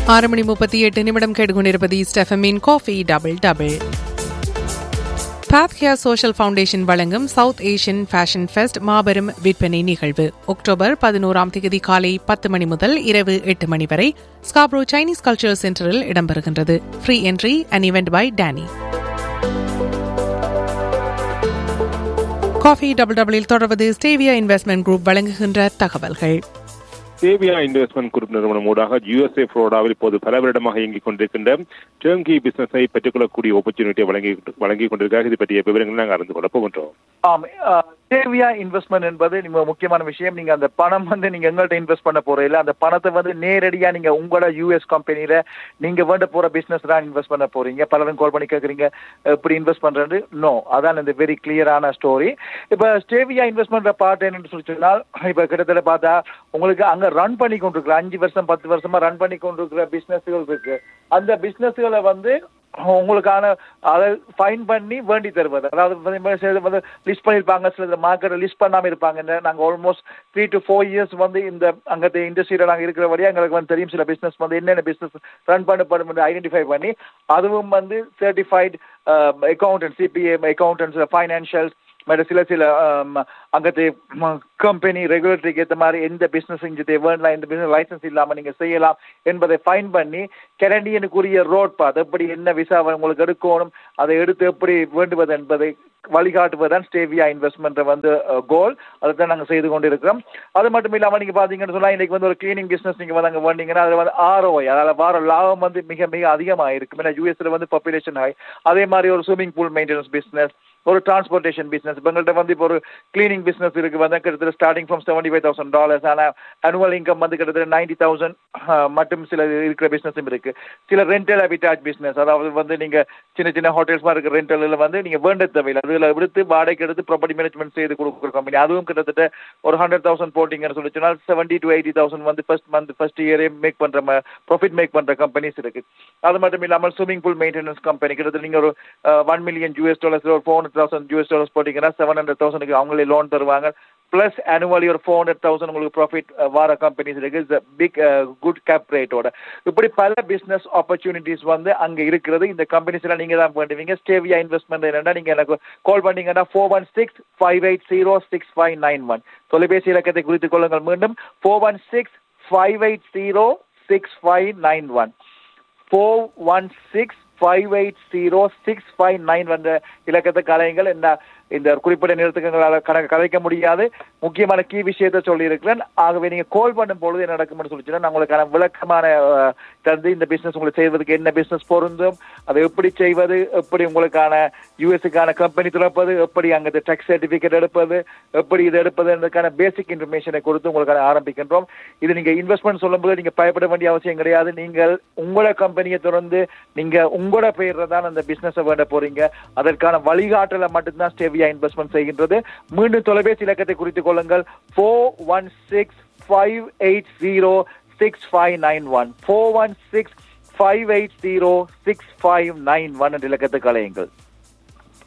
ஆறு மணி முப்பத்தி எட்டு நிமிடம் கேட்டுக்கொண்டிருப்பது ஸ்டெஃபமின் coffee double double bath hair social foundation வழங்கும் சவுத் ஏஷியன் ஃபேஷன் ஃபெஸ்ட் மாபெரும் விற்பனை நிகழ்வு அக்டோபர் பதினோராம் தேதி காலை பத்து மணி முதல் இரவு எட்டு மணி வரை ஸ்காப்ரோ சைனீஸ் கல்ச்சரல் சென்டரில் இடம்பெறுகின்றது free entry and event by Danny coffee double டபுளில் தொடர்வது ஸ்டேவியா இன்வெஸ்ட்மெண்ட் குரூப் வழங்குகின்ற தகவல்கள் சேவியா இன்வெஸ்ட்மெண்ட் குரூப் நிறுவனம் ஊடாக யுஎஸ்ஏ புளோரிடாவில் இப்போது பல வருடமாக இயங்கிக் கொண்டிருக்கின்ற டேர்ங்கி பிசினஸை பெற்றுக்கொள்ளக்கூடிய ஆப்பர்ச்சுனிட்டியை வழங்கி வழங்கி கொண்டிருக்கிறார் இது பற்றிய விவரங்களை நாங்கள் அறிந்து கொள்ள போகின்றோம் ஆம் சேவியா இன்வெஸ்ட்மெண்ட் என்பது நீங்க முக்கியமான விஷயம் நீங்க அந்த பணம் வந்து நீங்க எங்கள்கிட்ட இன்வெஸ்ட் பண்ண போற இல்ல அந்த பணத்தை வந்து நேரடியா நீங்க உங்களோட யூஎஸ் கம்பெனில நீங்க வேண்ட போற பிசினஸ் தான் இன்வெஸ்ட் பண்ண போறீங்க பலரும் கால் பண்ணி கேக்குறீங்க எப்படி இன்வெஸ்ட் பண்றது நோ அதான் இந்த வெரி கிளியரான ஸ்டோரி இப்ப ஸ்டேவியா இன்வெஸ்ட்மெண்ட் பார்ட் என்னன்னு சொல்லி சொன்னால் இப்ப கிட்டத்தட்ட பார்த்தா உங்களுக்கு அங்க ரன் பண்ணி கொண்டிருக்கிற அஞ்சு வருஷம் பத்து வருஷமா ரன் பண்ணி கொண்டிருக்கிற பிசினஸ்கள் இருக்கு அந்த பிசினஸ்களை வந்து உங்களுக்கான அதை ஃபைன் பண்ணி வேண்டி தருவது அதாவது வந்து லிஸ்ட் பண்ணியிருப்பாங்க சில மார்க்கெட்டை லிஸ்ட் பண்ணாமல் இருப்பாங்க நாங்கள் almost three to four years வந்து இந்த அங்கത്തെ இண்டஸ்ட்ரியில் நாங்கள் இருக்கிற வழியாக எங்களுக்கு வந்து தெரியும் சில பிஸ்னஸ் வந்து என்னென்ன பிஸ்னஸ் ரன் பண்ணப்படும் ஐடென்டிஃபை பண்ணி அதுவும் வந்து certified accountant CPA accountants financials மற்ற சில சில அங்கത്തെ கம்பெனி ரெகுலேட்டரிக்கு ஏற்ற மாதிரி எந்த பிசினஸ் இங்கே வேண்டலாம் எந்த பிசினஸ் லைசன்ஸ் இல்லாமல் நீங்கள் செய்யலாம் என்பதை ஃபைன் பண்ணி கெனடியனுக்குரிய ரோட் பாத் எப்படி என்ன விசாவை உங்களுக்கு எடுக்கணும் அதை எடுத்து எப்படி வேண்டுவது என்பதை வழிகாட்டுவதுதான் ஸ்டேவியா இன்வெஸ்ட்மெண்ட் வந்து கோல் அதை தான் நாங்கள் செய்து கொண்டு இருக்கிறோம் அது மட்டும் இல்லாமல் நீங்கள் பார்த்தீங்கன்னு சொன்னால் இன்னைக்கு வந்து ஒரு கிளீனிங் பிஸ்னஸ் நீங்கள் வந்து அங்கே வந்தீங்கன்னா அதில் வந்து ஆர்ஓஐ அதில் வர லாபம் வந்து மிக மிக அதிகமாக இருக்கும் ஏன்னா யூஎஸ்ல வந்து பாப்புலேஷன் ஹை அதே மாதிரி ஒரு ஸ்விம்மிங் பூல் மெயின்டெனன்ஸ் பிஸ்னஸ் ஒரு டிரான்ஸ்போர்ட்டேஷன் பிஸ்னஸ் இப்போ எங்கள்கிட்ட வந்து இப்போ ஒரு கிளீனிங் பிஸ்னஸ் இருக்கு வந்து கிட்டத்தட்ட starting from seventy five thousand dollars ஆனால் அனுவல் இன்கம் வந்து கிட்டத்தட்ட நைன்டி தௌசண்ட் மட்டும் சில இருக்கிற பிஸ்னஸும் இருக்கு சில ரெண்டல் அபிட்டாச் பிஸ்னஸ் அதாவது வந்து நீங்க சின்ன சின்ன ஹோட்டல்ஸ் மாதிரி இருக்கிற ரெண்டலில் வந்து நீங்க வேண்ட தேவையில்லை அதில் எடுத்து வாடகைக்கு எடுத்து ப்ராப்பர்ட்டி மேனேஜ்மெண்ட் செய்து கொடுக்குற கம்பெனி அதுவும் கிட்டத்தட்ட ஒரு ஹண்ட்ரட் தௌசண்ட் போட்டிங்கன்னு சொல்லி சொன்னால் செவன்டி டு எயிட்டி தௌசண்ட் வந்து ஃபர்ஸ்ட் மந்த் ஃபர்ஸ்ட் இயரே மேக் பண்ற ப்ராஃபிட் மேக் பண்ற கம்பெனிஸ் இருக்கு அது மட்டும் இல்லாமல் ஸ்விமிங் பூல் மெயின்டெனன்ஸ் கம்பெனி கிட்டத்தட்ட நீங்க ஒரு ஒன் மில்லியன் யூஎஸ் டாலர்ஸ் ஒரு four hundred thousand US dollars போட்டிங்கன்னா செவன் ஹண்ட்ரட் தௌசண்ட்க்கு அவங்களே லோன் தருவாங்க பிளஸ் ஆனுவலி ஒரு ஃபோர் ஹண்ட்ரட் தௌசண்ட் உங்களுக்கு ப்ராஃபிட் வர கம்பெனிஸ் இருக்கு பிக் குட் கேப் ரேட்டோட இப்படி பல பிசினஸ் ஆப்பர்ச்சுனிட்டிஸ் வந்து அங்க இருக்கிறது இந்த கம்பெனிஸ் எல்லாம் நீங்க தான் பண்ணுவீங்க ஸ்டேவியா இன்வெஸ்ட்மெண்ட் என்னன்னா நீங்க எனக்கு கால் பண்ணீங்கன்னா four one six five eight zero six five nine one தொலைபேசி இலக்கத்தை குறித்துக் கொள்ளுங்கள் மீண்டும் four one six five eight zero six five nine one four one six five eight zero six five nine வந்த இலக்கத்தை கலையுங்கள் இந்த இந்த குறிப்பிட்ட நேரத்துக்கு எங்களால் கணக்கு கலைக்க முடியாது முக்கியமான கீ விஷயத்தை சொல்லியிருக்கிறேன் ஆகவே நீங்கள் கால் பண்ணும் பொழுது என்ன நடக்கும்னு சொல்லிச்சுன்னா நான் உங்களுக்கான விளக்கமான தந்து இந்த பிஸ்னஸ் உங்களுக்கு செய்வதற்கு என்ன பிஸ்னஸ் பொருந்தும் அதை எப்படி செய்வது எப்படி உங்களுக்கான யூஎஸ்க்கான கம்பெனி திறப்பது எப்படி அங்கே டேக்ஸ் சர்டிஃபிகேட் எடுப்பது எப்படி இது எடுப்பதுன்றதுக்கான பேசிக் இன்ஃபர்மேஷனை கொடுத்து உங்களுக்கான ஆரம்பிக்கின்றோம் இது நீங்கள் இன்வெஸ்ட்மெண்ட் சொல்லும்போது நீங்கள் பயப்பட வேண்டிய அவசியம் கிடையாது நீங்கள் உங்களோட கம்பெனியை திறந்து நீங்கள் உங்களோட பெயரில் தான் அந்த பிஸ்னஸை வேண்ட போறீங்க அதற்கான வழிகாட்டலை மட்டும்தான் ஸ்டேவியா இன்வெஸ்ட்மெண்ட் செய்கின்றது மீண்டும் தொலைபேசி இலக்கத்தை குறித்துக் கொள்ளுங்கள் four one six five eight zero six five nine one four one six five eight zero six five nine one என்ற இலக்கத்தை கலையுங்கள்